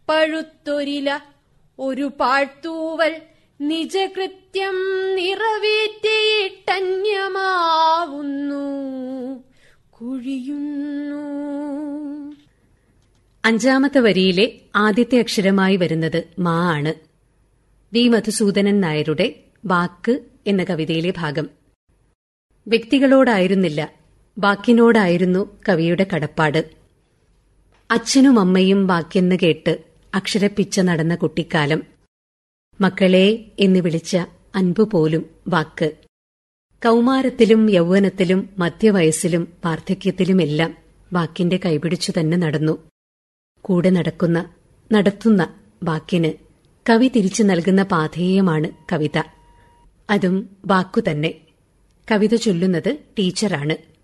പഴുത്തൊരില ഒരു പാഴ്ത്തൂവൽ നിജകൃത്യം നിറവേറ്റിയിട്ടന്യമാവുന്നു കുഴിയുന്നു അഞ്ചാമത്തെ വരിയിലെ ആദ്യത്തെ അക്ഷരമായി വരുന്നത് മാ ആണ് വി മധുസൂദനൻ നായരുടെ വാക്ക് എന്ന കവിതയിലെ ഭാഗം വ്യക്തികളോടായിരുന്നില്ല വാക്കിനോടായിരുന്നു കവിയുടെ കടപ്പാട് അച്ഛനും അമ്മയും വാക്കെന്ന് കേട്ട് അക്ഷരപ്പിച്ച നടന്ന കുട്ടിക്കാലം മക്കളെ എന്ന് വിളിച്ച അൻപു പോലും വാക്ക് കൗമാരത്തിലും യൗവനത്തിലും മധ്യവയസ്സിലും വാർദ്ധക്യത്തിലുമെല്ലാം വാക്കിന്റെ കൈപിടിച്ചു തന്നെ നടന്നു കൂടെ നടക്കുന്ന നടത്തുന്ന വാക്കിന് കവി തിരിച്ചു നൽകുന്ന പാധേയമാണ് കവിത അതും വാക്കു തന്നെ കവിത ചൊല്ലുന്നത് ടീച്ചറാണ്